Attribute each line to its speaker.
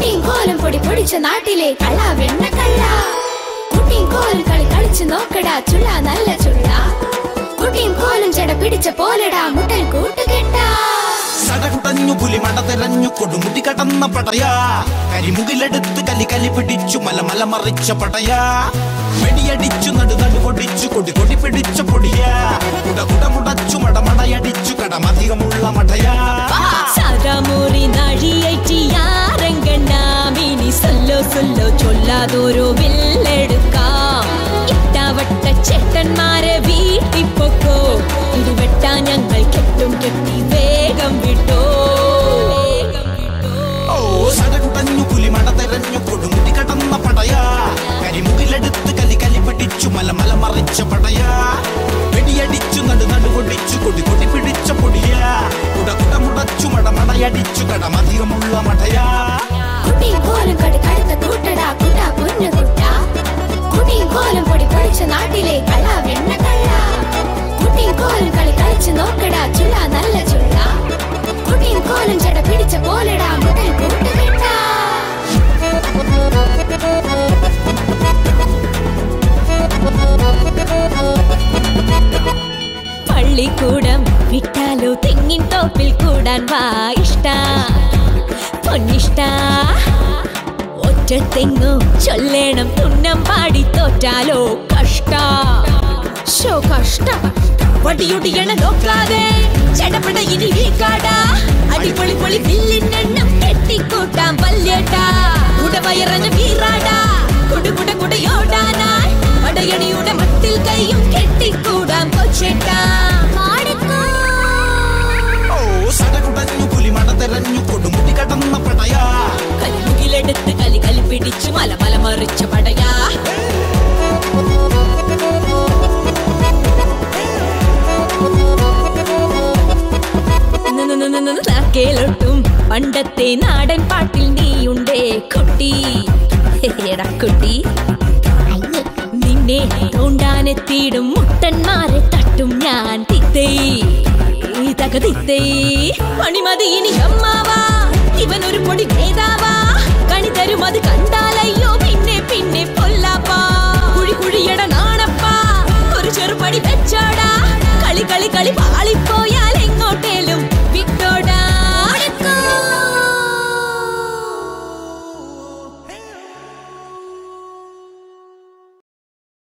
Speaker 1: കുട്ടിയും കോലും പൊടി പൊടിച്ച നാട്ടിലെ കള്ള വെണ്ണ കള്ള കുട്ടിയും കോലും കളി കളിച്ചു നോക്കടാ ചുള്ള നല്ല ചുള്ള കുട്ടിയും കോലും ചെട പിടിച്ച പോലെടാ മുട്ടൽ കൂട്ടുകെട്ടാ
Speaker 2: സടകുടഞ്ഞു പുലി മട തെരഞ്ഞു കൊടുമുടി കടന്ന പടയാ കരിമുകിലെടുത്ത് കലി കലി പിടിച്ചു മല മല മറിച്ച പടയാ വെടിയടിച്ചു നടു നടു പൊടിച്ചു കൊടി കൊടി പിടിച്ച പൊടിയാ കുട കുട മുടച്ചു മടമടയടിച്ചു കടമധികമുള്ള മടയാ
Speaker 3: സദമുറി നഴിയേറ്റിയാരങ്കണ്ണാം ഇനി സൊല്ലോ സൊല്ലോ ചൊല്ലാതോരോ വില്ലെടുക്കാം ഇട്ടാവട്ട ചേട്ടന്മാരെ വീട്ടിപ്പൊക്കോ ഇടിവെട്ടാ ഞങ്ങൾ കെട്ടും കെട്ടി വേഗം വിട്ടോ വേഗം വിട്ടോ
Speaker 2: ഓ സടകുടഞ്ഞു പുലി മട തെരഞ്ഞു കൊടുമുടി കടന്ന പടയാ കരിമുകിലെടുത്ത് കലി കലി പിടിച്ചു മല മല മറിച്ച പടയാ വെടിയടിച്ചു നടു നടു പൊടിച്ചു കൊടി കൊടി പിടിച്ച പൊടിയാ കുട കുട മുടച്ചു മടമടയടിച്ചു കടമധികമുള്ള മടയാ
Speaker 1: കുട്ടിയും കോലും കളി കടുത്ത കൂട്ടടാ കുട്ടാ പൊന്നു കുട്ടാ കുട്ടിയും കോലും പൊടി പൊടിച്ച നാട്ടിലെ കള്ള വെണ്ണ കള്ള കുട്ടിയും കോലും കളി കളിച്ചു നോക്കടാ ചുള്ള നല്ല ചുള്ള കുട്ടിയും കോലും ചെട പിടിച്ച പോലെടാ മുട്ടൽ കൂട്ടുകെട്ടാ
Speaker 3: പള്ളിക്കൂടം വിട്ടാലോ തെങ്ങിൻ തോപ്പിൽ കൂടാൻ വാ ഇഷ്ട പൊന്നിഷ്ട ഒറ്റ തെങ്ങു ചൊല്ലേണം തുന്നം പാടി തോറ്റാലോ കഷ്ട ഷോ കഷ്ട വടിയൊടിയണ നോക്കാതെ ചെടപട ഇനി വീക്കാടാ അടിപൊളി പൊളി വില്ലിനെണ്ണം കെട്ടിക്കൂട്ടാം പല്ലേട്ടാ ഉടവയറഞ്ഞ വീറാടാ കുടുകുട കുടയോടാനായി വടയണിയുടെ മട്ടിൽ കൈയും കെട്ടിക്കൂടാം കൊച്ചേട്ടാ
Speaker 2: ഓ സടകുടഞ്ഞു പുലി മട തെരഞ്ഞു കൊടുമുടി കടന്ന പടയാ
Speaker 3: കലിമുകിലെടുത്ത് കലി കലി പിടിച്ചു മല മല മറിച്ച പടയാ കേളൊട്ടും പണ്ടത്തെ നാടൻ പാട്ടിൽ നീയുണ്ടേ കുട്ടി എടാ കുട്ടി നിന്നെ തോണ്ടാനെത്തിയിടും മുട്ടന്മാരെ തട്ടും ഞാൻ തിത്തേ തക തിത്തേ പണിമതി ഇനി അമ്മാവാ ഇവനൊരു പൊടി ഭേദാവാ